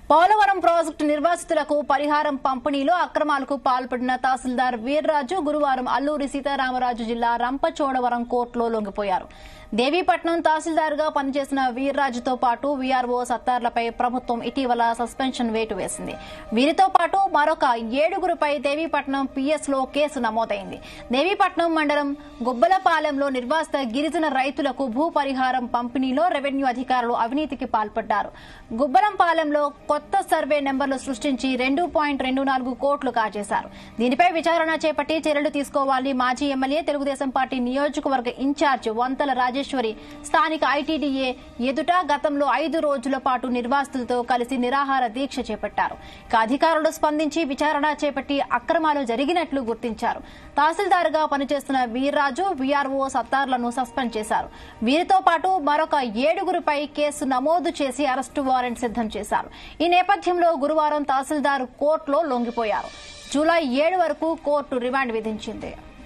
Polavaram project నిర్వాసితులకు పరిహారం పంపిణీలో అక్రమాలకు పాల్పడిన తహసీల్దార్ వీర్రాజు గురువారం అల్లూరి సీతారామరాజు జిల్లా రంపచోడవరం కోర్టులో లొంగిపోయారు దేవీపట్నం తహసీల్దార్గా పనిచేసిన వీర్రాజుతో పాటు వీఆర్ఓ సత్తార్లపై ప్రభుత్వం ఇటీవల సస్పెన్షన్ వేటు వేసింది వీరితో పాటు మరొక ఏడుగురుపై దేవీపట్నం పిఎస్ లో కేసు నమోదైంది దేవీపట్నం మండలం గుబ్బలపాలెంలో నిర్వాసిత గిరిజన రైతులకు భూ పరిహారం పంపిణీలో రెవెన్యూ అధికారులు అవినీతికి పాల్పడ్డారు గుబ్బలంపాలెంలో కొత్త సర్వే నెంబర్లు సృష్టించి రెండు పాయింట్ రెండు నాలుగు కోట్లు కాజేశారు దీనిపై విచారణ చేపట్టి చర్యలు తీసుకోవాలని మాజీ ఎమ్మెల్యే తెలుగుదేశం పార్టీ నియోజకవర్గ ఇన్ఛార్జ్ వంతల రాజేశ్వరి స్థానిక ఐటీడీఏ ఎదుట గతంలో ఐదు రోజుల పాటు నిర్వాసితులతో కలిసి నిరాహార దీక్ష చేపట్టారు ఇక అధికారులు స్పందించి విచారణ చేపట్టి అక్రమాలు జరిగినట్లు గుర్తించారు తహసీల్దార్గా పనిచేస్తున్న వీర్రాజు వీఆర్ఓ సత్తార్లను సస్పెండ్ చేశారు వీరితో పాటు మరొక ఏడుగురిపై కేసు నమోదు చేసి అరెస్టు వారెంట్ సిద్దం చేశారు ఈ నేపథ్యంలో గురువారం తహసీల్దార్ కోర్టులో లొంగిపోయారు జూలై ఏడు వరకు కోర్టు రిమాండ్ విధించింది